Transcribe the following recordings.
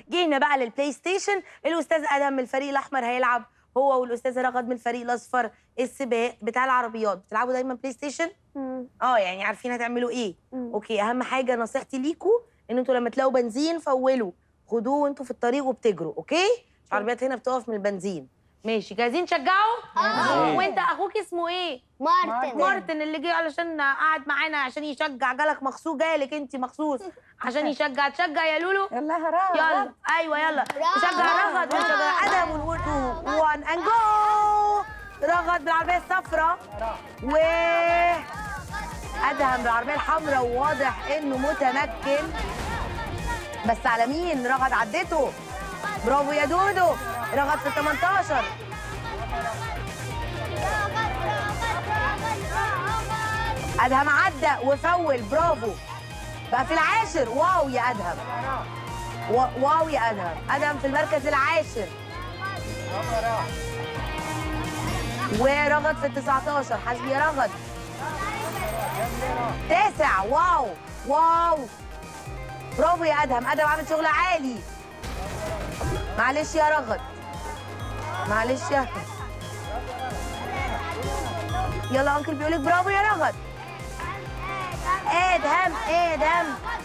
جينا بقى للبلاي ستيشن الاستاذ ادم من الفريق الاحمر هيلعب هو والاستاذه رغد من الفريق الاصفر السباق بتاع العربيات بتلعبوا دايما بلاي ستيشن اه يعني عارفين هتعملوا ايه اوكي اهم حاجه نصيحتي ليكوا ان انتوا لما تلاقوا بنزين فولوا خدوه وانتوا في الطريق وبتجروا اوكي العربيات هنا بتقف من البنزين ماشي جاهزين تشجعوا اه. وانت اخوك اسمه ايه مارتن مارتن اللي جه علشان قعد معانا عشان يشجع جالك مخصوص جالك انت مخصوص عشان يشجع تشجع يا لولو يلا يا رغد يلا ايوه يلا نشجع رغد ونشجع ادم ونقول 2 1 اند جو رغد بالعربيه الصفراء و ادهم بالعربيه الحمراء وواضح انه متمكن بس على مين رغد عدته برافو يا دودو رغد في ال 18 ادهم عدى وفول برافو بقى في العاشر واو يا ادهم و- واو يا ادهم ادهم في المركز العاشر ورغد في ال 19 حسبي يا رغد تاسع واو واو برافو يا ادهم ادهم عامل شغل عالي معلش يا رغد معلش يا يلا انكل بيقولك برافو يا رغد ادهم ادهم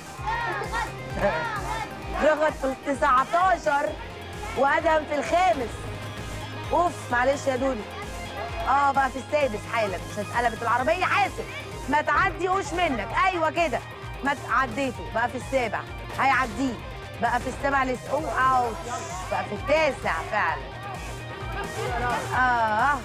رغد في ال 19 وادهم في الخامس اوف معلش يا دودو اه بقى في السادس حالا عشان اتقلبت العربيه حاسب ما تعديهوش منك ايوه كده ما ت- عديته بقى في السابع هيعديه بقى في السابع لسه اوه اوتش بقى في التاسع فعلا اه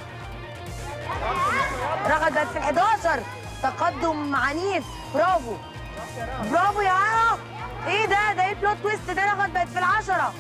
رغد بقت في ال 11 تقدم عنيف برافو برافو يا اه ايه ده ده ايه البلوت تويست ده رغد بقت في العشرة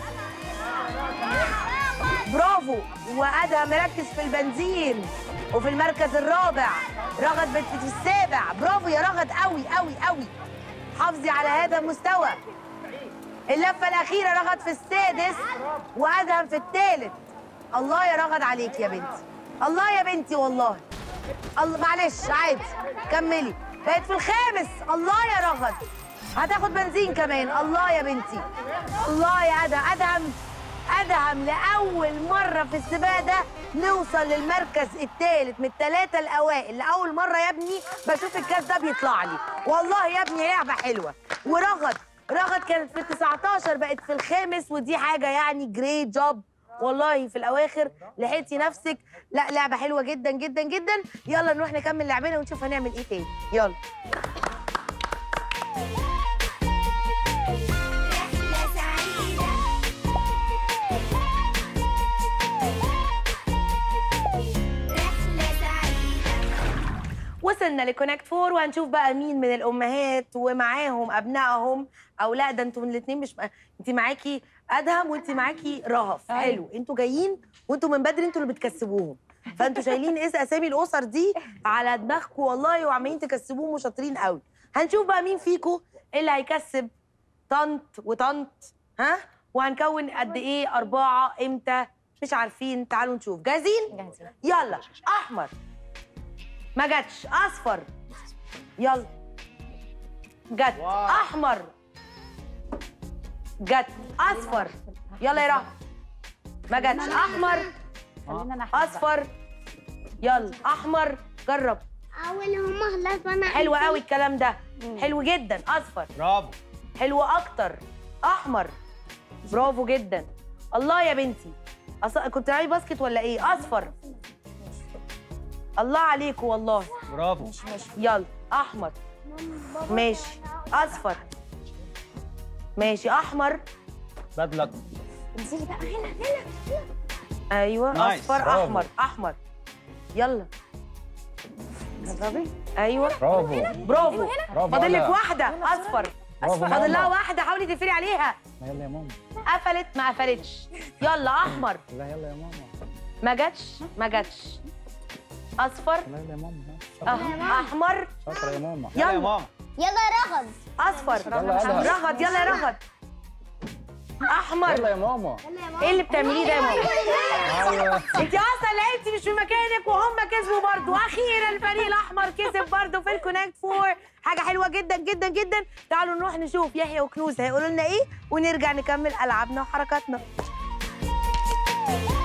برافو وادهم مركز في البنزين وفي المركز الرابع رغد بقت في السابع برافو يا رغد قوي قوي قوي حافظي على هذا المستوى اللفه الاخيره رغد في السادس وادهم في الثالث الله يا رغد عليك يا بنتي الله يا بنتي والله الله معلش عادي كملي بقت في الخامس الله يا رغد هتاخد بنزين كمان الله يا بنتي الله يا ادهم ادهم ادهم لاول مره في السباق ده نوصل للمركز الثالث من الثلاثه الاوائل لاول مره يا ابني بشوف الكاس ده بيطلع لي والله يا ابني لعبه حلوه ورغد رغد كانت في ال 19 بقت في الخامس ودي حاجه يعني جريت جوب والله في الاواخر لحقتي نفسك لا لعبه حلوه جدا جدا جدا يلا نروح نكمل لعبنا ونشوف هنعمل ايه تاني يلا رحلة سعيدة رحلة سعيدة وصلنا لكونكت فور وهنشوف بقى مين من الامهات ومعاهم ابنائهم او لا ده انتوا من الاثنين مش انت معاكي ادهم وانت معاكي رهف أيوة. حلو انتوا جايين وانتوا من بدري انتوا اللي بتكسبوهم فانتوا شايلين اس اسامي الاسر دي على دماغكم والله وعمالين تكسبوهم وشاطرين قوي هنشوف بقى مين فيكم اللي هيكسب طنط وطنط ها وهنكون قد ايه اربعه امتى مش عارفين تعالوا نشوف جاهزين جاهزين يلا احمر ما جاتش اصفر يلا جت احمر جت اصفر يلا يا رهف ما جاتش احمر خلينا نحن بقى. اصفر يلا احمر جرب اول هما خلاص وانا حلو قوي الكلام ده حلو جدا اصفر برافو حلو اكتر احمر برافو جدا الله يا بنتي أص... كنت بتلعبي باسكت ولا ايه اصفر الله عليكم والله برافو مش مش يلا احمر ماشي اصفر ماشي احمر باد لك انزلي بقى هنا هنا ايوه نايس، اصفر برافو. احمر احمر يلا جربي ايوه برافو برافو برافو فاضل لك ولا. واحده اصفر برافو فاضل لها ماما. واحده حاولي تقفلي عليها يلا يا ماما قفلت ما قفلتش يلا احمر لا يلا يا ماما ما جاتش ما جاتش اصفر لا يلا يا ماما أه. احمر شاطرة يا ماما يلا. يلا يا ماما يلا رغد اصفر يلا يا أدهم. رغد يلا يا رغد احمر يلا يا ماما ايه اللي بتعمليه ده يا ماما ايوه انت اصلا لعبتي مش في مكانك وهم كسبوا برضو اخيرا الفريق الاحمر كسب برضو في الكونكت فور حاجه حلوه جدا جدا جدا تعالوا نروح نشوف يحيى وكنوز هيقولوا لنا ايه ونرجع نكمل العابنا وحركاتنا